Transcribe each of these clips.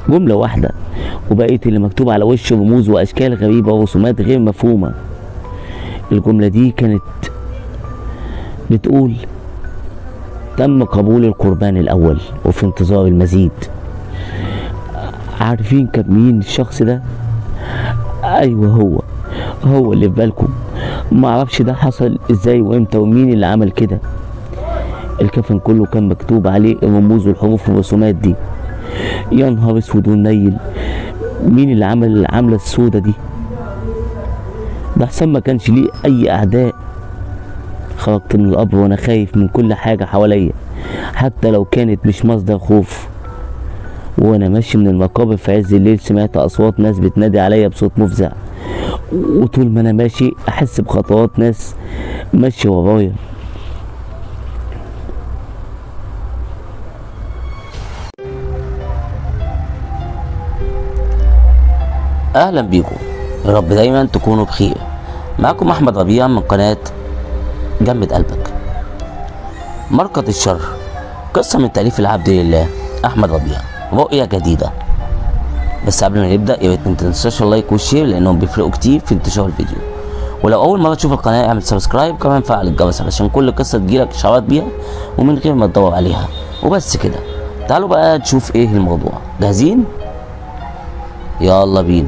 جملة واحدة وبقية اللي مكتوب على وشه رموز وأشكال غريبة ورسومات غير مفهومة الجملة دي كانت بتقول تم قبول القربان الأول وفي انتظار المزيد عارفين كان مين الشخص ده؟ أيوه هو هو اللي في بالكم معرفش ده حصل ازاي وامتى ومين اللي عمل كده الكفن كله كان مكتوب عليه الرموز والحروف والرسومات دي يا نهار اسود ونيل مين اللي عمل العملة السودة دي ده حسام ما كانش ليه اي اعداء خرجت من القبر وانا خايف من كل حاجة حواليا حتى لو كانت مش مصدر خوف وانا ماشي من المقابر في عز الليل سمعت اصوات ناس بتنادي عليا بصوت مفزع وطول ما انا ماشي احس بخطوات ناس ماشية ورايا اهلا بيكم يا رب دايما تكونوا بخير معكم احمد ربيع من قناة جمد قلبك مرقة الشر قصة من تأليف العبد لله احمد ربيع رؤية جديدة بس قبل ما نبدأ يا ريت ما تنساش اللايك والشير لانهم بيفرقوا كتير في انتشار الفيديو ولو اول مرة تشوف القناة اعمل سبسكرايب كمان فعل الجرس علشان كل قصة تجيلك اشعارات بيها ومن غير ما تدور عليها وبس كده تعالوا بقى نشوف ايه الموضوع جاهزين يلا بينا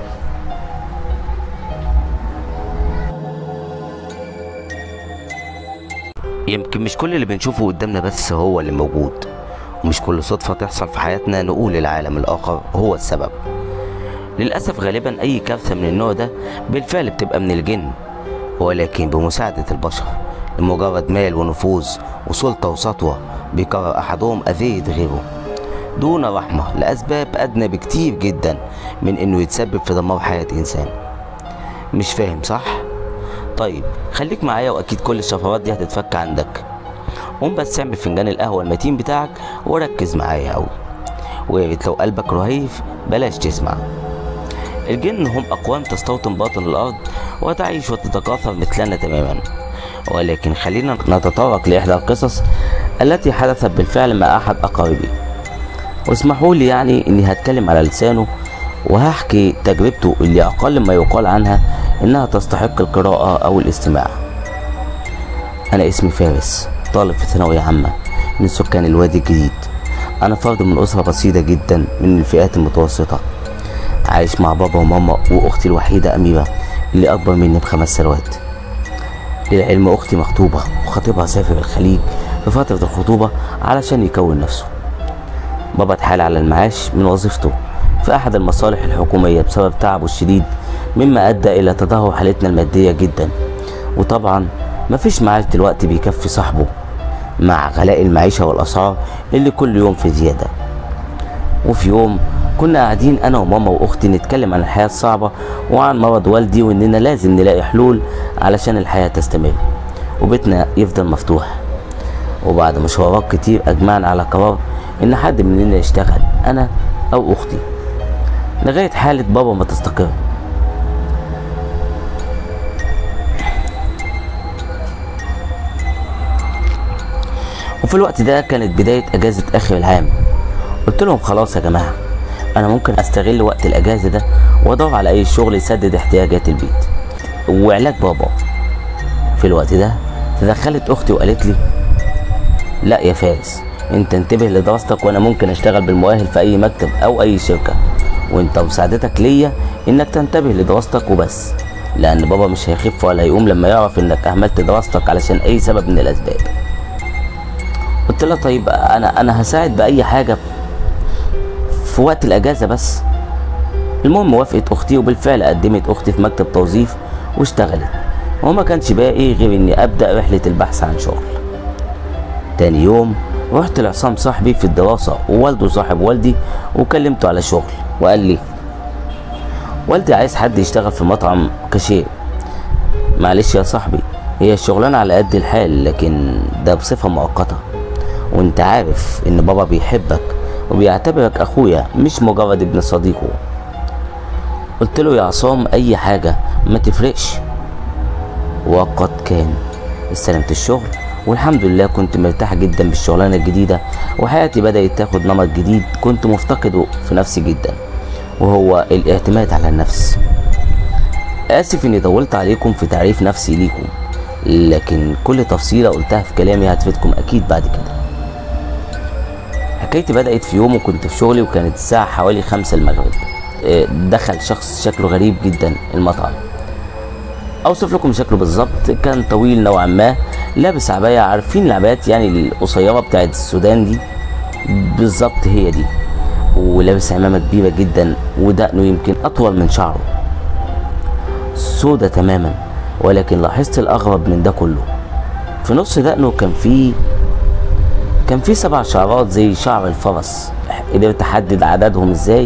يمكن مش كل اللي بنشوفه قدامنا بس هو اللي موجود ومش كل صدفة تحصل في حياتنا نقول العالم الآخر هو السبب للأسف غالبا أي كارثة من النوع ده بالفعل بتبقى من الجن ولكن بمساعدة البشر لمجرد مال ونفوذ وسلطة وسطوة بيقرر أحدهم أذية غيره دون رحمة لأسباب أدنى بكتير جدا من إنه يتسبب في دمار حياة إنسان مش فاهم صح؟ طيب خليك معايا وأكيد كل الشفرات دي هتتفك عندك قوم بس اعمل فنجان القهوة المتين بتاعك وركز معايا أوي ويا ريت لو قلبك رهيف بلاش تسمع الجن هم أقوام تستوطن باطن الأرض وتعيش وتتكاثر مثلنا تماما ولكن خلينا نتطرق لإحدى القصص التي حدثت بالفعل مع أحد أقاربي واسمحوا لي يعني إني هتكلم على لسانه وهحكي تجربته اللي أقل ما يقال عنها إنها تستحق القراءة أو الاستماع أنا اسمي فارس طالب في ثانوية عامة من سكان الوادي الجديد أنا فرد من أسرة بسيطة جدا من الفئات المتوسطة عايش مع بابا وماما وأختي الوحيدة أميرة اللي أكبر مني بخمس سنوات للعلم أختي مخطوبة وخطيبها سافر الخليج في فترة الخطوبة علشان يكون نفسه بابا اتحال على المعاش من وظيفته في أحد المصالح الحكومية بسبب تعبه الشديد مما أدى إلى تدهور حالتنا المادية جدا وطبعا مفيش معاش دلوقتي بيكفي صاحبه مع غلاء المعيشة والأسعار اللي كل يوم في زيادة وفي يوم كنا قاعدين أنا وماما وأختي نتكلم عن الحياة الصعبة وعن مرض والدي وإننا لازم نلاقي حلول علشان الحياة تستمر وبيتنا يفضل مفتوح وبعد مشاورات كتير أجمعنا على قرار إن حد مننا يشتغل أنا أو أختي لغاية حالة بابا ما تستقر وفي الوقت ده كانت بداية أجازة آخر العام قلت لهم خلاص يا جماعة أنا ممكن أستغل وقت الأجازة ده وأدور على أي شغل يسدد احتياجات البيت وعلاج بابا في الوقت ده تدخلت أختي وقالت لي لا يا فارس انت انتبه لدراستك وانا ممكن اشتغل بالمؤهل في اي مكتب او اي شركة وانت مساعدتك ليا انك تنتبه لدراستك وبس لان بابا مش هيخف ولا هيقوم لما يعرف انك اهملت دراستك علشان اي سبب من الاسباب قلت لها طيب انا انا هساعد باي حاجة في وقت الاجازة بس المهم وافقت اختي وبالفعل قدمت اختي في مكتب توظيف واشتغلت وما كانش باقي غير اني ابدا رحلة البحث عن شغل تاني يوم رحت لعصام صاحبي في الدراسة ووالده صاحب والدي وكلمته على شغل وقال لي والدي عايز حد يشتغل في مطعم كاشير معلش يا صاحبي هي الشغلانة على قد الحال لكن ده بصفة مؤقتة وانت عارف ان بابا بيحبك وبيعتبرك اخويا مش مجرد ابن صديقه قلت له يا عصام اي حاجة ما تفرقش وقد كان استلمت الشغل والحمد لله كنت مرتاح جدا بالشغلانة الجديدة وحياتي بدأت تاخد نمط جديد كنت مفتقده في نفسي جدا وهو الاعتماد على النفس آسف إني طولت عليكم في تعريف نفسي ليكم لكن كل تفصيلة قلتها في كلامي هتفيدكم أكيد بعد كده حكايتي بدأت في يوم وكنت في شغلي وكانت الساعة حوالي خمسة المغرب آه، دخل شخص شكله غريب جدا المطعم اوصف لكم شكله بالظبط كان طويل نوعا ما لابس عبايه عارفين العبايات يعني القصيره بتاعت السودان دي بالظبط هي دي ولابس عمامه كبيره جدا ودقنه يمكن اطول من شعره سودة تماما ولكن لاحظت الاغرب من ده كله في نص دقنه كان فيه كان فيه سبع شعرات زي شعر الفرس قدرت احدد عددهم ازاي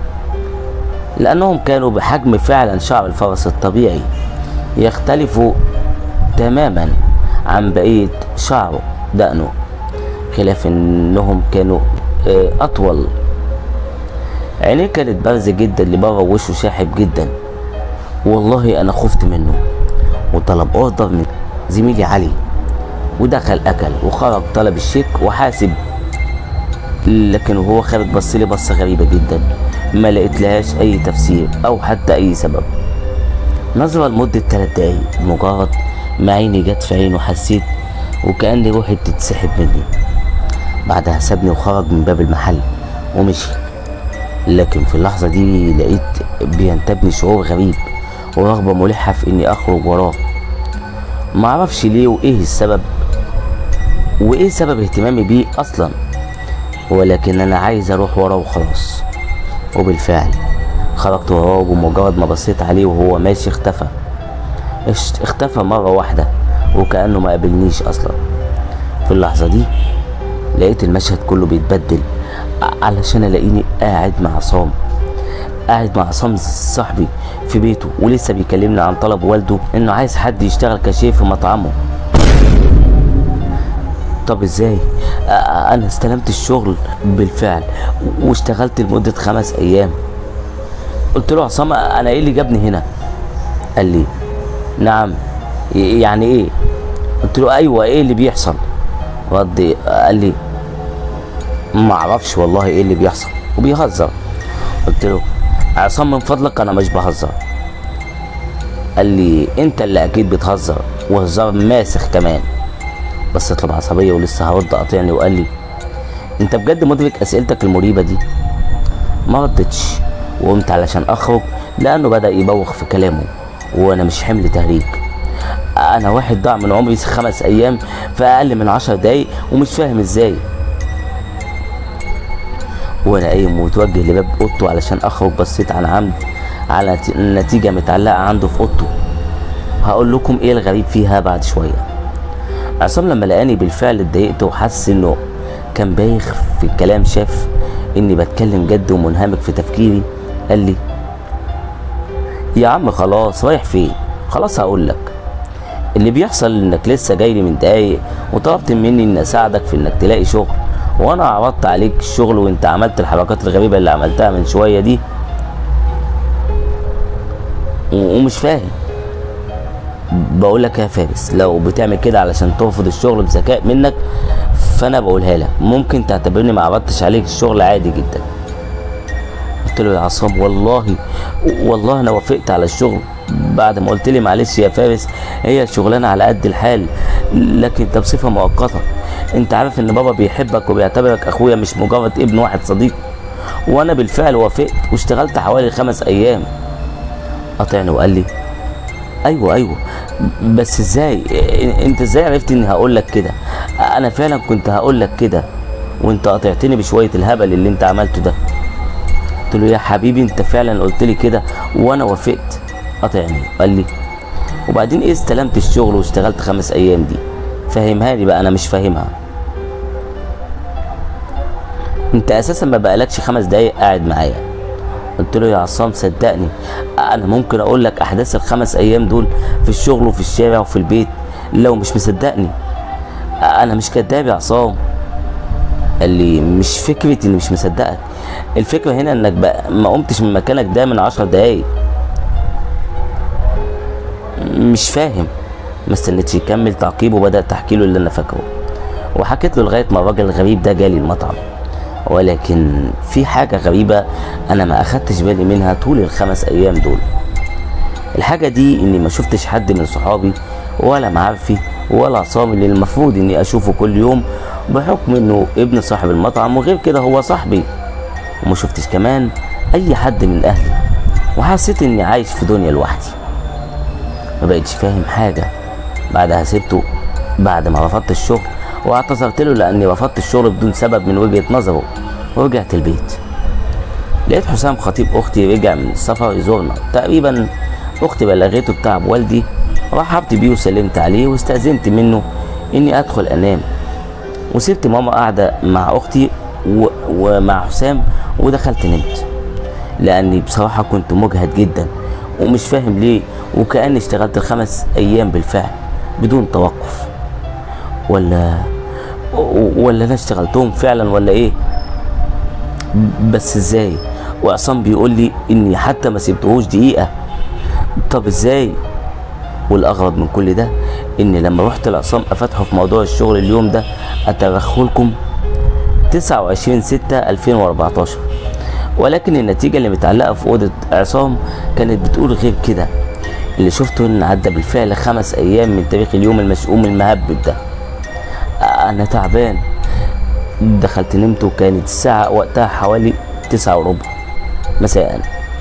لانهم كانوا بحجم فعلا شعر الفرس الطبيعي يختلفوا تماما عن بقية شعره دقنه خلاف انهم كانوا آه، اطول عينيه كانت بارزة جدا لبره ووشه شاحب جدا والله انا خفت منه وطلب اوردر من زميلي علي ودخل اكل وخرج طلب الشيك وحاسب لكن وهو خارج بص لي بصه غريبه جدا ما لقيت لهاش اي تفسير او حتى اي سبب نظرة لمدة تلات دقايق مجرد ما عيني جت في عينه حسيت وكأن روحي بتتسحب مني بعدها سابني وخرج من باب المحل ومشي لكن في اللحظة دي لقيت بينتابني شعور غريب ورغبة ملحة في إني أخرج وراه معرفش ليه وإيه السبب وإيه سبب اهتمامي بيه أصلا ولكن أنا عايز أروح وراه وخلاص وبالفعل خرجت وراه وبمجرد ما بصيت عليه وهو ماشي اختفى اشت- اختفى مرة واحدة وكأنه ما قابلنيش أصلا في اللحظة دي لقيت المشهد كله بيتبدل ع- علشان الاقيني قاعد مع عصام قاعد مع عصام صاحبي في بيته ولسه بيكلمني عن طلب والده انه عايز حد يشتغل كاشير في مطعمه طب ازاي آه، انا استلمت الشغل بالفعل و- واشتغلت لمدة خمس ايام قلت له عصام انا ايه اللي جابني هنا قال لي نعم ي- يعني ايه قلت له ايوه ايه اللي بيحصل رد قال لي ما اعرفش والله ايه اللي بيحصل وبيهزر قلت له عصام من فضلك انا مش بهزر قال لي انت اللي اكيد بتهزر وهزار ماسخ كمان بصيت له بعصبيه ولسه هرد قاطعني وقال لي انت بجد مدرك اسئلتك المريبه دي ما ردتش وقمت علشان اخرج لانه بدا يبوخ في كلامه وانا مش حمل تهريج انا واحد ضاع من عمري خمس ايام في اقل من عشر دقايق ومش فاهم ازاي وانا قايم ومتوجه لباب اوضته علشان اخرج بصيت عن عمد على نت- النتيجه متعلقه عنده في اوضته هقول لكم ايه الغريب فيها بعد شويه عصام لما لقاني بالفعل اتضايقت وحس انه كان بايخ في الكلام شاف اني بتكلم جد ومنهمك في تفكيري قال لي يا عم خلاص رايح فين خلاص هقول لك اللي بيحصل انك لسه جاي لي من دقايق وطلبت مني اني اساعدك في انك تلاقي شغل وانا عرضت عليك الشغل وانت عملت الحركات الغريبه اللي عملتها من شويه دي و- ومش فاهم بقول لك يا فارس لو بتعمل كده علشان ترفض الشغل بذكاء منك فانا بقولها لك ممكن تعتبرني ما عرضتش عليك الشغل عادي جدا قلت له يا عصام والله والله انا وافقت على الشغل بعد ما قلت لي معلش يا فارس هي شغلانه على قد الحال لكن ده بصفه مؤقته انت عارف ان بابا بيحبك وبيعتبرك اخويا مش مجرد ابن واحد صديق وانا بالفعل وافقت واشتغلت حوالي خمس ايام قاطعني وقال لي ايوه ايوه بس ازاي إ- انت ازاي عرفت اني هقول لك كده انا فعلا كنت هقول لك كده وانت قاطعتني بشويه الهبل اللي انت عملته ده قلت له يا حبيبي انت فعلا قلت لي كده وانا وافقت قاطعني قال لي وبعدين ايه استلمت الشغل واشتغلت خمس ايام دي فهمها لي بقى انا مش فاهمها انت اساسا ما بقالكش خمس دقايق قاعد معايا قلت له يا عصام صدقني انا ممكن اقول لك احداث الخمس ايام دول في الشغل وفي الشارع وفي البيت لو مش مصدقني انا مش كداب يا عصام قال لي مش فكرة اني مش مصدقك الفكرة هنا انك بقى ما قمتش من مكانك ده من عشر دقايق مش فاهم ما استنيتش يكمل تعقيبه بدأت أحكي له اللي أنا فاكره وحكيت له لغاية ما الراجل الغريب ده جالي المطعم ولكن في حاجة غريبة أنا ما أخدتش بالي منها طول الخمس أيام دول الحاجة دي إني ما شفتش حد من صحابي ولا معارفي ولا عصامي اللي المفروض إني أشوفه كل يوم بحكم إنه ابن صاحب المطعم وغير كده هو صاحبي وما شفتش كمان أي حد من أهلي وحسيت إني عايش في دنيا لوحدي ما بقتش فاهم حاجة بعدها سبته بعد ما رفضت الشغل واعتذرت له لاني رفضت الشغل بدون سبب من وجهة نظره ورجعت البيت لقيت حسام خطيب اختي رجع من السفر يزورنا تقريبا اختي بلغته بتعب والدي رحبت بيه وسلمت عليه واستأذنت منه اني ادخل انام وسبت ماما قاعدة مع اختي و... ومع حسام ودخلت نمت لاني بصراحة كنت مجهد جدا ومش فاهم ليه وكأني اشتغلت الخمس ايام بالفعل بدون توقف ولا ولا انا اشتغلتهم فعلا ولا ايه بس ازاي وعصام بيقول لي اني حتى ما سبتهوش دقيقه طب ازاي والاغرب من كل ده ان لما رحت لعصام افتحه في موضوع الشغل اليوم ده اترخلكم 29 6 2014 ولكن النتيجة اللي متعلقة في أوضة عصام كانت بتقول غير كده اللي شفته إن عدى بالفعل خمس أيام من تاريخ اليوم المشؤوم المهبب ده أنا تعبان دخلت نمت وكانت الساعة وقتها حوالي تسعة وربع مساء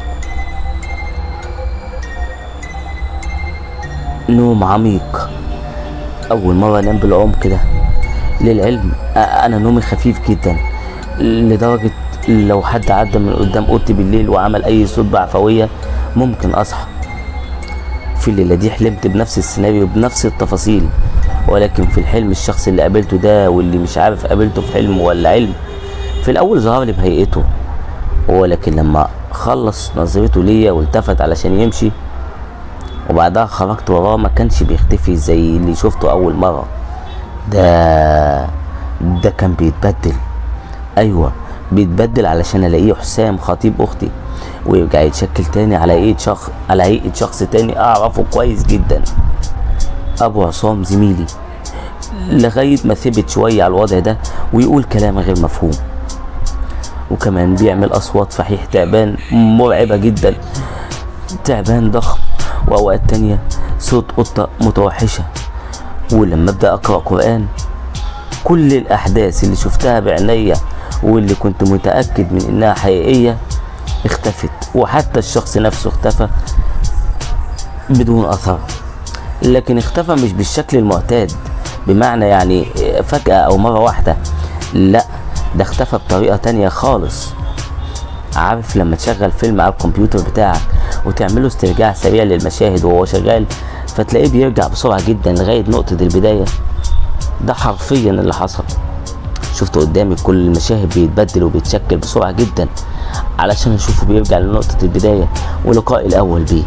نوم عميق أول مرة أنام بالعمق ده للعلم أ- أنا نومي خفيف جدا لدرجة لو حد عدى من قدام أوضتي بالليل وعمل أي صوت بعفوية ممكن أصحى في الليلة دي حلمت بنفس السيناريو بنفس التفاصيل ولكن في الحلم الشخص اللي قابلته ده واللي مش عارف قابلته في حلم ولا علم في الأول ظهر لي بهيئته ولكن لما خلص نظرته ليا والتفت علشان يمشي وبعدها خرجت وراه ما كانش بيختفي زي اللي شفته أول مرة ده ده كان بيتبدل أيوة بيتبدل علشان ألاقيه حسام خطيب أختي ويرجع يتشكل تاني على هيئة شخص على هيئة شخص تاني أعرفه كويس جدا أبو عصام زميلي لغاية ما ثبت شوية على الوضع ده ويقول كلام غير مفهوم وكمان بيعمل أصوات فحيح تعبان مرعبة جدا تعبان ضخم وأوقات تانية صوت قطة متوحشة ولما أبدأ أقرأ قرآن كل الأحداث اللي شفتها بعينيا واللي كنت متأكد من إنها حقيقية اختفت وحتى الشخص نفسه اختفى بدون أثر لكن اختفى مش بالشكل المعتاد بمعنى يعني فجأة أو مرة واحدة لا ده اختفى بطريقة تانية خالص عارف لما تشغل فيلم على الكمبيوتر بتاعك وتعمله استرجاع سريع للمشاهد وهو شغال فتلاقيه بيرجع بسرعة جدا لغاية نقطة البداية ده حرفيا اللي حصل شفت قدامي كل المشاهد بيتبدل وبيتشكل بسرعة جدا علشان اشوفه بيرجع لنقطة البداية ولقائي الأول بيه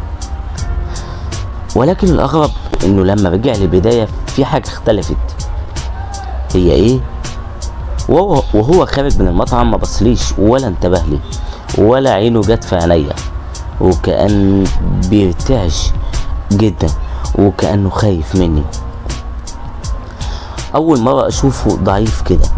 ولكن الأغرب إنه لما رجع للبداية في حاجة اختلفت هي إيه؟ وهو, وهو خارج من المطعم ما بصليش ولا انتبه لي ولا عينه جت في عينيا وكأن بيرتعش جدا وكأنه خايف مني أول مرة أشوفه ضعيف كده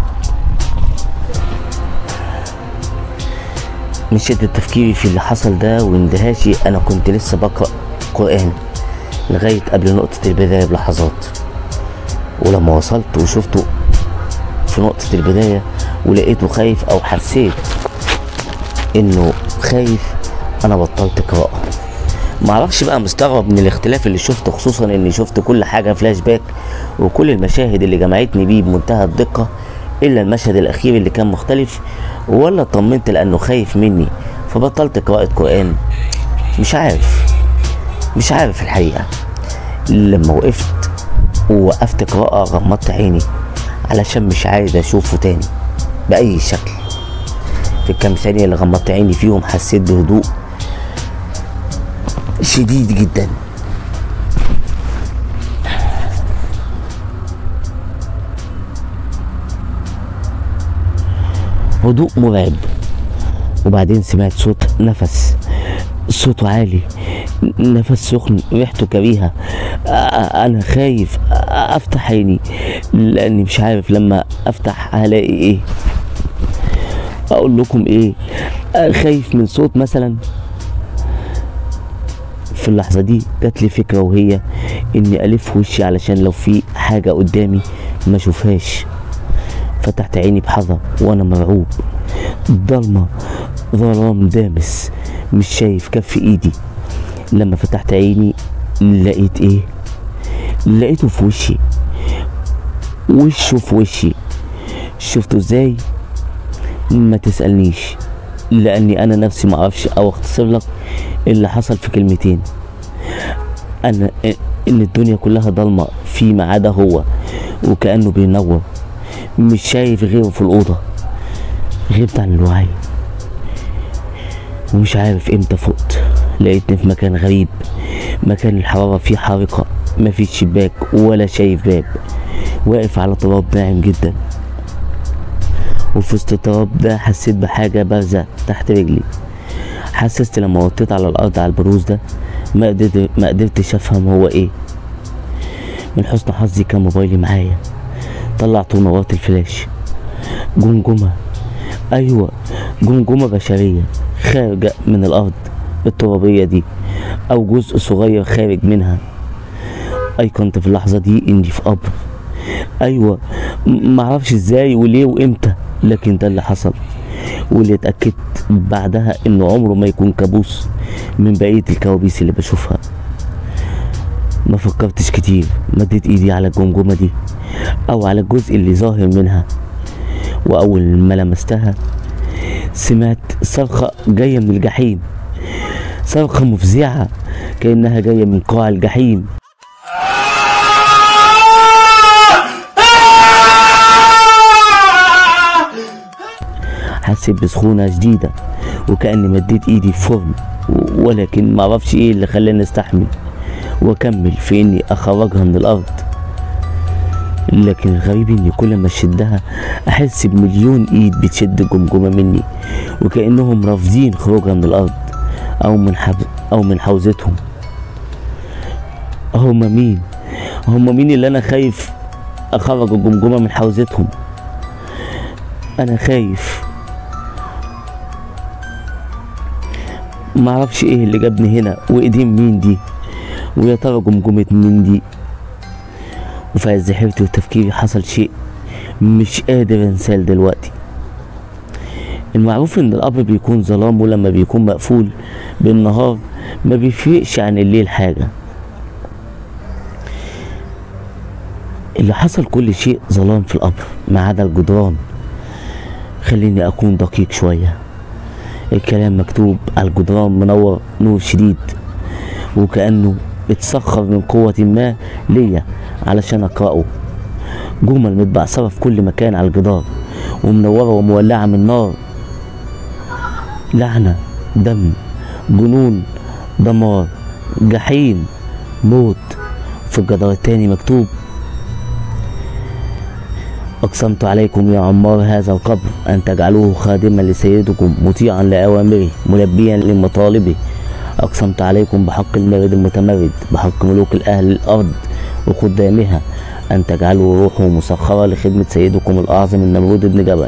من شدة تفكيري في اللي حصل ده واندهاشي أنا كنت لسه بقرأ قرآن لغاية قبل نقطة البداية بلحظات ولما وصلت وشفته في نقطة البداية ولقيته خايف أو حسيت إنه خايف أنا بطلت قراءة معرفش بقى مستغرب من الاختلاف اللي شفته خصوصا اني شفت كل حاجة فلاش باك وكل المشاهد اللي جمعتني بيه بمنتهى الدقة الا المشهد الاخير اللي كان مختلف ولا طمنت لانه خايف مني فبطلت قراءة قرآن مش عارف مش عارف الحقيقة لما وقفت ووقفت قراءة غمضت عيني علشان مش عايز اشوفه تاني بأي شكل في الكام ثانية اللي غمضت عيني فيهم حسيت بهدوء شديد جدا هدوء مرعب وبعدين سمعت صوت نفس صوته عالي نفس سخن ريحته كريهة آه، انا خايف آه، افتح عيني لاني مش عارف لما افتح هلاقي ايه اقول لكم ايه آه، خايف من صوت مثلا في اللحظة دي جات لي فكرة وهي اني الف وشي علشان لو في حاجة قدامي ما اشوفهاش فتحت عيني بحذر وانا مرعوب ضلمة ظلام دامس مش شايف كف ايدي لما فتحت عيني لقيت ايه لقيته في وشي وشه في وشي شفته ازاي ما تسألنيش لاني انا نفسي ما اعرفش او اختصر لك اللي حصل في كلمتين انا ان الدنيا كلها ضلمه فيما عدا هو وكانه بينور مش شايف غيره في الاوضه غبت عن الوعي ومش عارف امتى فقت لقيتني في مكان غريب مكان الحراره فيه حارقه مفيش شباك ولا شايف باب واقف على تراب ناعم جدا وفي وسط التراب ده حسيت بحاجه بارزه تحت رجلي حسست لما وطيت على الارض على البروز ده ما قدرت ما قدرتش افهم هو ايه من حسن حظي كان موبايلي معايا طلعت ونورت الفلاش جمجمة ايوه جمجمة بشرية خارجة من الارض الترابية دي او جزء صغير خارج منها ايقنت في اللحظة دي اني في قبر ايوه م- معرفش ازاي وليه وامتى لكن ده اللي حصل واللي اتأكدت بعدها انه عمره ما يكون كابوس من بقية الكوابيس اللي بشوفها ما فكرتش كتير مديت ايدي على الجمجمة دي او على الجزء اللي ظاهر منها واول ما لمستها سمعت صرخة جاية من الجحيم صرخة مفزعة كأنها جاية من قاع الجحيم حسيت بسخونة شديدة وكأني مديت ايدي في فرن و- ولكن معرفش ايه اللي خلاني استحمل واكمل في اني اخرجها من الارض لكن الغريب اني كل ما اشدها احس بمليون ايد بتشد الجمجمة مني وكأنهم رافضين خروجها من الارض او من حب او من حوزتهم هما مين هما مين اللي انا خايف اخرج الجمجمة من حوزتهم انا خايف معرفش ايه اللي جابني هنا وايدين مين دي ويا ترى جمجمة مين دي وفي عز حيرتي وتفكيري حصل شيء مش قادر انساه دلوقتي المعروف ان القبر بيكون ظلام ولما بيكون مقفول بالنهار ما بيفرقش عن الليل حاجة اللي حصل كل شيء ظلام في القبر ما عدا الجدران خليني اكون دقيق شويه الكلام مكتوب على الجدران منور نور شديد وكأنه اتسخر من قوة ما ليا علشان أقرأه جمل متبعثرة في كل مكان على الجدار ومنورة ومولعة من نار لعنة دم جنون دمار جحيم موت في الجدار التاني مكتوب أقسمت عليكم يا عمار هذا القبر أن تجعلوه خادما لسيدكم مطيعا لأوامره ملبيا لمطالبه أقسمت عليكم بحق المرد المتمرد بحق ملوك الأهل الأرض وخدامها أن تجعلوا روحه مسخرة لخدمة سيدكم الأعظم النمرود بن جبل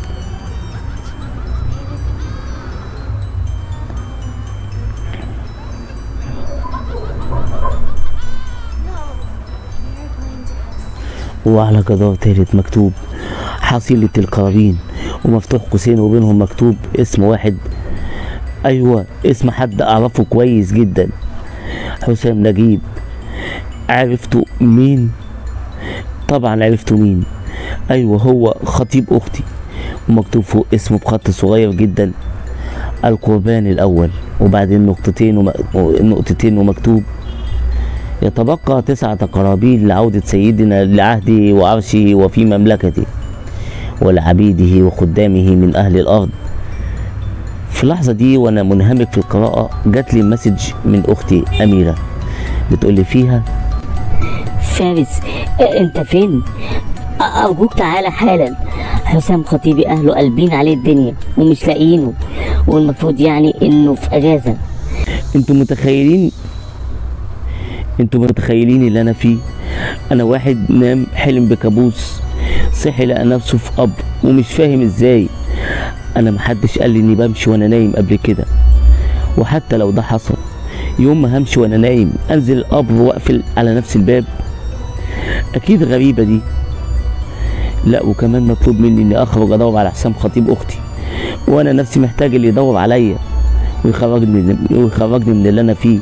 وعلى جدار تالت مكتوب حصيلة القرابين ومفتوح قوسين وبينهم مكتوب اسم واحد ايوه اسم حد اعرفه كويس جدا حسام نجيب عرفتوا مين طبعا عرفتوا مين ايوه هو خطيب اختي ومكتوب فوق اسمه بخط صغير جدا القربان الاول وبعدين نقطتين وم... نقطتين ومكتوب يتبقى تسعة قرابين لعودة سيدنا لعهده وعرشه وفي مملكته ولعبيده وخدامه من أهل الأرض في اللحظة دي وأنا منهمك في القراءة جات لي مسج من أختي أميرة بتقول لي فيها فارس آه، انت فين آه، ارجوك تعالى حالا حسام خطيبي اهله قلبين عليه الدنيا ومش لاقيينه والمفروض يعني انه في اجازه انتوا متخيلين انتوا متخيلين اللي انا فيه انا واحد نام حلم بكابوس صحي لقى نفسه في قبر ومش فاهم ازاي انا محدش قال لي اني بمشي وانا نايم قبل كده وحتى لو ده حصل يوم ما همشي وانا نايم انزل القبر واقفل على نفس الباب اكيد غريبه دي لا وكمان مطلوب مني اني اخرج ادور على حسام خطيب اختي وانا نفسي محتاج اللي يدور عليا ويخرجني ويخرجني من اللي انا فيه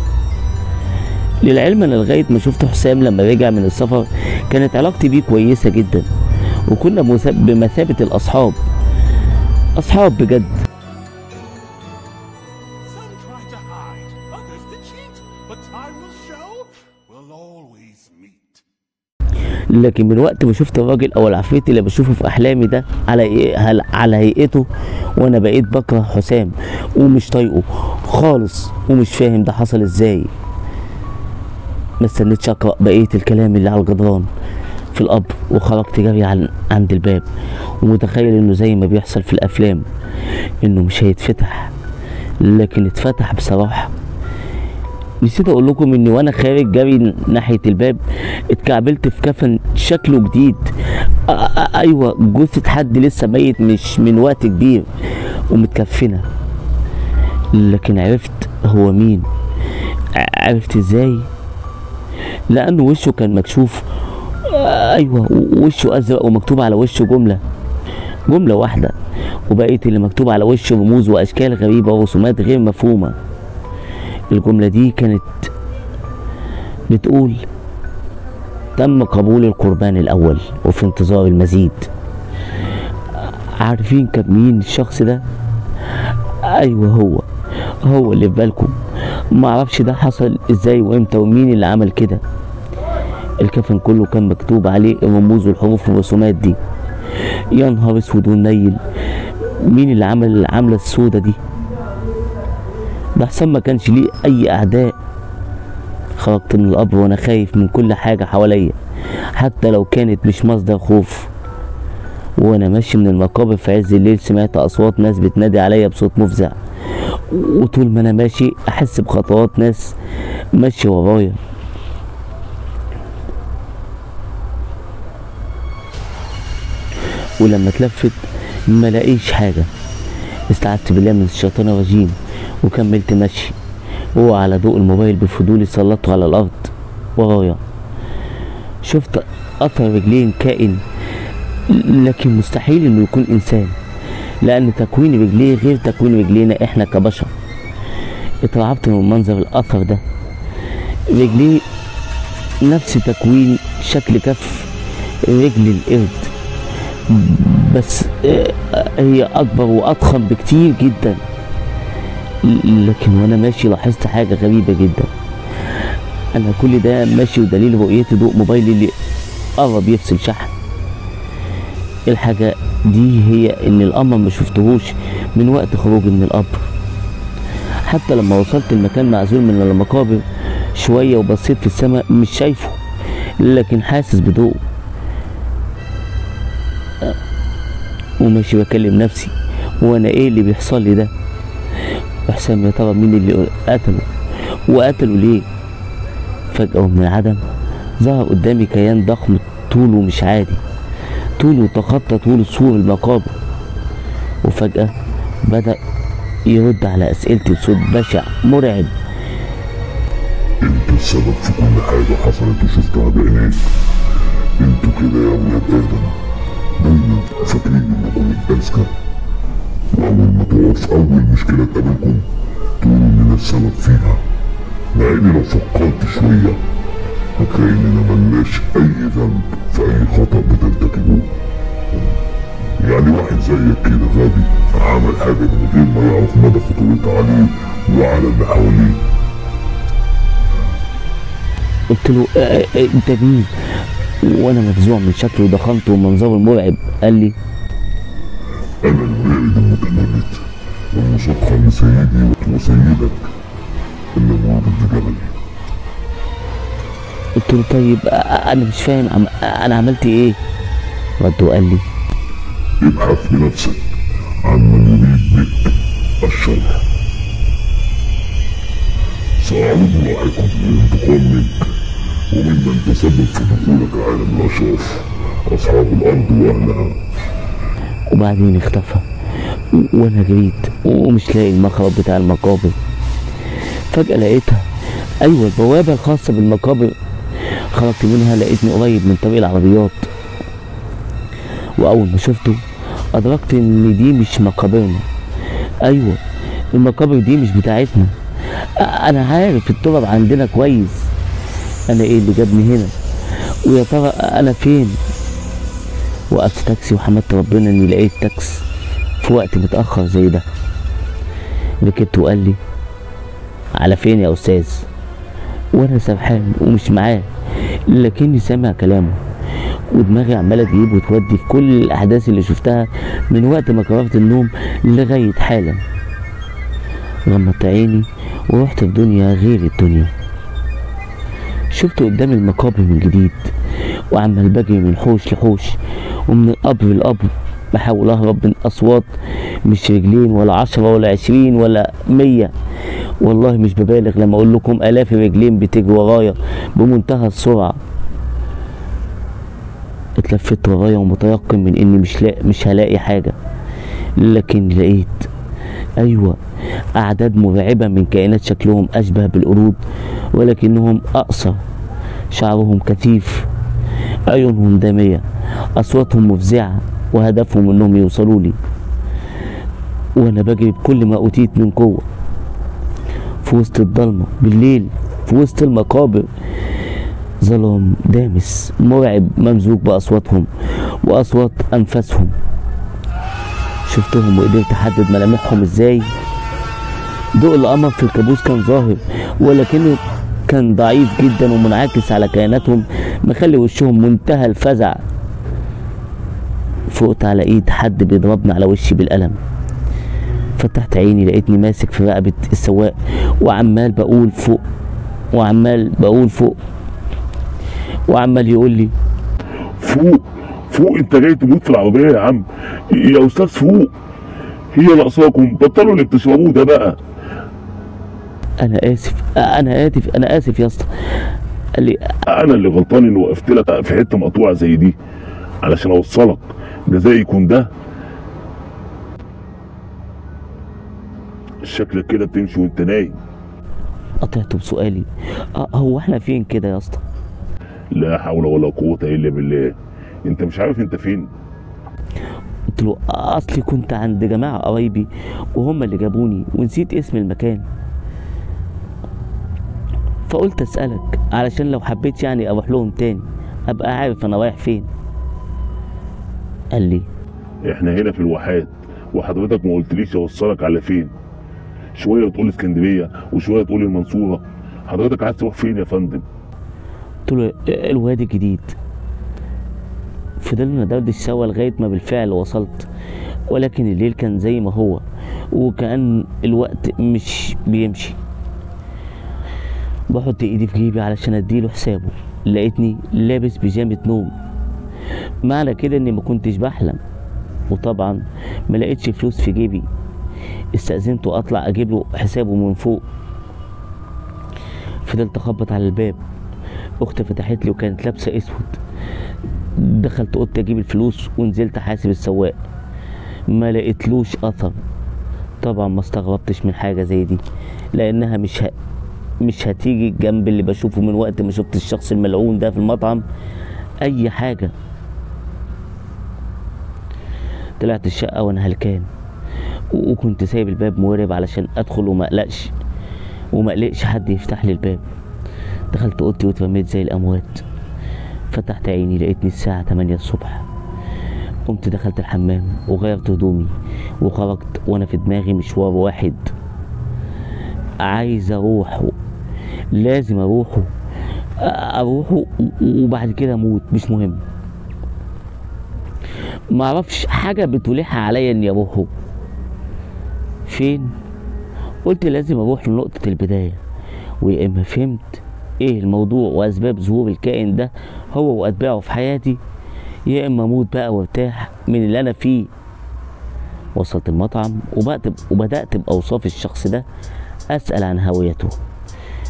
للعلم انا لغايه ما شفت حسام لما رجع من السفر كانت علاقتي بيه كويسه جدا وكنا بمثا- بمثابه الاصحاب اصحاب بجد Some try to hide, others to cheat, but time will show we'll always meet. لكن من وقت ما شفت الراجل او العفريت اللي بشوفه في احلامي ده على إيه- هل- على هيئته وانا بقيت بكره حسام ومش طايقه خالص ومش فاهم ده حصل ازاي ما استنيتش اقرا بقيه الكلام اللي على الجدران في القبر وخرجت جري عن عند الباب ومتخيل انه زي ما بيحصل في الافلام انه مش هيتفتح لكن اتفتح بصراحه نسيت اقول لكم اني وانا خارج جري ناحيه الباب اتكعبلت في كفن شكله جديد آ- آ- ايوه جثه حد لسه ميت مش من وقت كبير ومتكفنه لكن عرفت هو مين ع- عرفت ازاي لانه وشه كان مكشوف آ- ايوه و- وشه ازرق ومكتوب على وشه جمله جمله واحده وبقيه اللي مكتوب على وشه رموز واشكال غريبه ورسومات غير مفهومه الجملة دي كانت بتقول تم قبول القربان الأول وفي انتظار المزيد عارفين كان مين الشخص ده؟ أيوه هو هو اللي في بالكم معرفش ده حصل ازاي وامتى ومين اللي عمل كده الكفن كله كان مكتوب عليه الرموز والحروف والرسومات دي يا نهار اسود ونيل مين اللي عمل العملة السودة دي ده حسام ما كانش ليه اي اعداء خرجت من القبر وانا خايف من كل حاجه حواليا حتى لو كانت مش مصدر خوف وانا ماشي من المقابر في عز الليل سمعت اصوات ناس بتنادي عليا بصوت مفزع وطول ما انا ماشي احس بخطوات ناس ماشيه ورايا ولما اتلفت ما لاقيش حاجه استعذت بالله من الشيطان الرجيم وكملت مشي وهو على ضوء الموبايل بفضولي سلطته على الارض ورايا شفت اثر رجلين كائن لكن مستحيل انه يكون انسان لان تكوين رجليه غير تكوين رجلينا احنا كبشر اترعبت من منظر الاثر ده رجليه نفس تكوين شكل كف رجل القرد بس آه، هي اكبر واضخم بكتير جدا لكن وانا ماشي لاحظت حاجه غريبه جدا انا كل ده ماشي ودليل رؤيتي ضوء موبايلي اللي قرب يفصل شحن الحاجه دي هي ان القمر ما شفتهوش من وقت خروجي من القبر حتى لما وصلت المكان معزول من المقابر شويه وبصيت في السماء مش شايفه لكن حاسس بضوء وماشي بكلم نفسي وانا ايه اللي بيحصل لي ده وحسام يا ترى مين اللي قتله وقتله ليه فجأة ومن العدم ظهر قدامي كيان ضخم طوله مش عادي طوله تخطى طول سور المقابر وفجأة بدأ يرد على أسئلتي بصوت بشع مرعب انت السبب في كل حاجة حصلت وشفتها بعينيك انتوا كده يا ولاد ادم دايما فاكرين انكم الاذكى واول ما تقعوا في اول مشكلة تقابلكم تقولوا اننا السبب فيها مع اني لو فكرت شوية هتلاقي اننا ملناش اي ذنب في اي خطأ بترتكبوه يعني واحد زيك كده غبي عمل حاجة من غير ما يعرف مدى خطورتها عليه وعلى اللي حواليه قلت له آه، آه، انت مين وانا مفزوع من شكله وضخامته ومنظره المرعب قال لي أنا المارد المتمرد والمصدقة لسيدي وسيدك النمور بن جبل قلت له طيب آه، آه، انا مش فاهم عم... آه، انا عملت ايه رد وقال لي ابحث بنفسك عن من يريد بك الشر سأعود لاحقا للانتقام منك وممن تسبب في دخولك عالم الأشراف أصحاب الأرض وأهلها وبعدين اختفى و- وانا جريت ومش لاقي المخرج بتاع المقابر فجأة لقيتها ايوه البوابة الخاصة بالمقابر خرجت منها لقيتني قريب من طريق العربيات واول ما شفته ادركت ان دي مش مقابرنا ايوه المقابر دي مش بتاعتنا أ- انا عارف التراب عندنا كويس انا ايه اللي جابني هنا ويا ترى انا فين وقفت تاكسي وحمدت ربنا اني لقيت تاكس في وقت متأخر زي ده ركبت وقال لي على فين يا أستاذ وأنا سرحان ومش معاه لكني سامع كلامه ودماغي عمالة تجيب وتودي في كل الأحداث اللي شفتها من وقت ما قررت النوم لغاية حالا غمضت عيني ورحت في دنيا غير الدنيا شفت قدامي المقابر من جديد وعمال بجري من حوش لحوش ومن القبر لقبر بحاول اهرب من اصوات مش رجلين ولا عشرة ولا عشرين ولا مية والله مش ببالغ لما اقول لكم الاف الرجلين بتجري ورايا بمنتهى السرعة اتلفت ورايا ومتيقن من اني مش لا مش هلاقي حاجة لكن لقيت ايوه اعداد مرعبة من كائنات شكلهم اشبه بالقرود ولكنهم اقصر شعرهم كثيف عيونهم دامية أصواتهم مفزعة وهدفهم إنهم يوصلوا لي وأنا بجري بكل ما أوتيت من قوة في وسط الضلمة بالليل في وسط المقابر ظلام دامس مرعب ممزوج بأصواتهم وأصوات أنفاسهم شفتهم وقدرت أحدد ملامحهم إزاي ضوء القمر في الكابوس كان ظاهر ولكنه كان ضعيف جدا ومنعكس على كياناتهم مخلي وشهم منتهى الفزع فقت على ايد حد بيضربني على وشي بالقلم فتحت عيني لقيتني ماسك في رقبة السواق وعمال بقول فوق وعمال بقول فوق وعمال يقول لي فوق فوق انت جاي تموت في العربية يا عم يا أستاذ فوق هي ناقصاكم بطلوا اللي بتشربوه ده بقى انا اسف انا اسف انا اسف يا اسطى قال لي انا اللي غلطان اني وقفت لك في حته مقطوعه زي دي علشان اوصلك جزائي يكون ده شكلك كده بتمشي وانت نايم قطعته بسؤالي "أه، هو احنا فين كده يا اسطى لا حول ولا قوه الا بالله انت مش عارف انت فين قلت له اصلي كنت عند جماعه قرايبي وهم اللي جابوني ونسيت اسم المكان فقلت اسالك علشان لو حبيت يعني اروح لهم تاني ابقى عارف انا رايح فين قال لي احنا هنا في الواحات وحضرتك ما قلتليش اوصلك على فين شويه تقول اسكندريه وشويه تقول المنصوره حضرتك عايز تروح فين يا فندم قلت له الوادي الجديد فضلنا ندردش سوا لغايه ما بالفعل وصلت ولكن الليل كان زي ما هو وكان الوقت مش بيمشي بحط ايدي في جيبي علشان اديله حسابه لقيتني لابس بيجامه نوم معنى كده اني ما كنتش بحلم وطبعا ما لقيتش فلوس في جيبي استأذنت واطلع اجيب له حسابه من فوق فضلت اخبط على الباب اختي فتحت لي وكانت لابسه اسود دخلت اوضتي اجيب الفلوس ونزلت احاسب السواق ما لقيتلوش اثر طبعا ما استغربتش من حاجه زي دي لانها مش ه... مش هتيجي جنب اللي بشوفه من وقت ما شفت الشخص الملعون ده في المطعم اي حاجه طلعت الشقه وانا هلكان و- وكنت سايب الباب مورب علشان ادخل وما اقلقش وما اقلقش حد يفتح لي الباب دخلت اوضتي واترميت زي الاموات فتحت عيني لقيتني الساعة 8 الصبح قمت دخلت الحمام وغيرت هدومي وخرجت وانا في دماغي مشوار واحد عايز اروحه لازم اروحه اروحه و- وبعد كده اموت مش مهم معرفش حاجة بتلح عليا اني اروحه فين قلت لازم اروح لنقطة البداية ويا اما فهمت ايه الموضوع واسباب ظهور الكائن ده هو واتباعه في حياتي يا اما اموت بقى وارتاح من اللي انا فيه وصلت المطعم وبقت وبدات باوصاف الشخص ده اسال عن هويته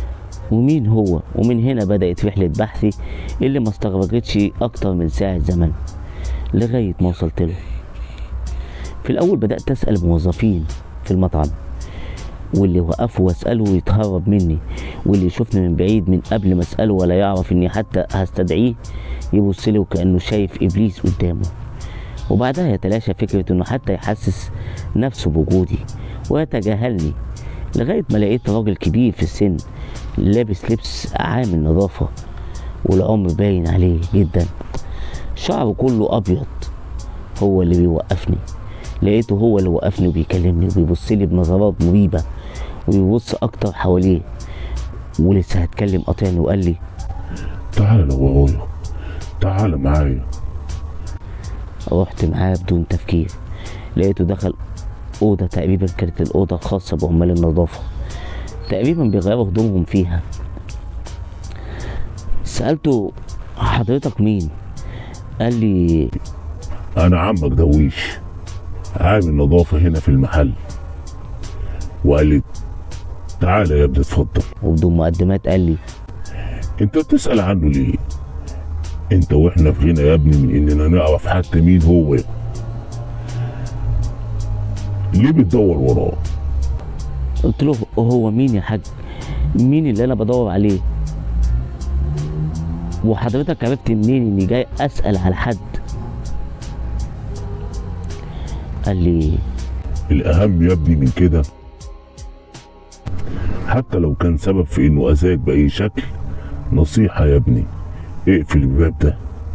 ومين هو ومن هنا بدأت رحلة بحثي اللي ما استغرقتش أكتر من ساعة زمن لغاية ما وصلت له في الأول بدأت أسأل موظفين في المطعم واللي وقفوا واسأله يتهرب مني واللي يشوفني من بعيد من قبل ما أسأله ولا يعرف إني حتى هستدعيه يبص لي وكأنه شايف إبليس قدامه وبعدها يتلاشى فكرة إنه حتى يحسس نفسه بوجودي ويتجاهلني لغاية ما لقيت راجل كبير في السن لابس لبس عامل نظافة والعمر باين عليه جدا شعره كله أبيض هو اللي بيوقفني لقيته هو اللي وقفني وبيكلمني وبيبص لي بنظرات مريبة وبيبص أكتر حواليه ولسه هتكلم قاطعني وقال لي تعالى ورايا تعالى معايا رحت معاه بدون تفكير لقيته دخل أوضة تقريبا كانت الأوضة الخاصة بعمال النظافة تقريبا بيغيروا هدومهم فيها سألته حضرتك مين؟ قال لي انا عمك دويش عامل نظافة هنا في المحل وقال لي تعالى يا ابني اتفضل وبدون مقدمات قال لي انت بتسأل عنه ليه انت واحنا في غنى يا ابني من اننا نعرف حتى مين هو ليه بتدور وراه قلت له هو مين يا حاج؟ مين اللي أنا بدور عليه؟ وحضرتك عرفت منين إني جاي أسأل على حد؟ قال لي الاهم يا ابني من كده حتى لو كان سبب في انه اذاك باي شكل نصيحة يا ابني اقفل الباب ده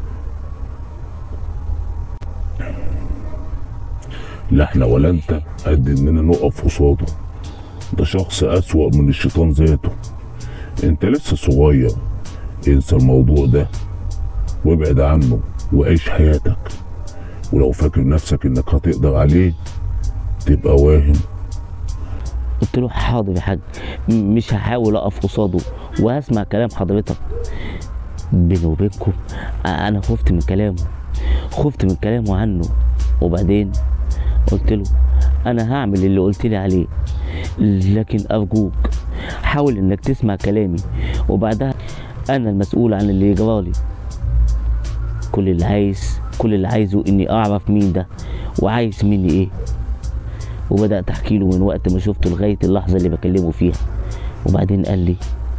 لا احنا ولا انت قد اننا نقف قصاده ده شخص اسوأ من الشيطان ذاته انت لسه صغير انسى الموضوع ده وابعد عنه وعيش حياتك ولو فاكر نفسك انك هتقدر عليه تبقى واهم قلت له حاضر يا حاج م- مش هحاول اقف قصاده وهسمع كلام حضرتك بيني وبينكم أ- انا خفت من كلامه خفت من كلامه عنه وبعدين قلت له انا هعمل اللي قلت لي عليه لكن ارجوك حاول انك تسمع كلامي وبعدها انا المسؤول عن اللي يجرالي كل اللي عايز كل اللي عايزه اني اعرف مين ده وعايز مني ايه وبدات احكي له من وقت ما شفته لغايه اللحظه اللي بكلمه فيها وبعدين قال لي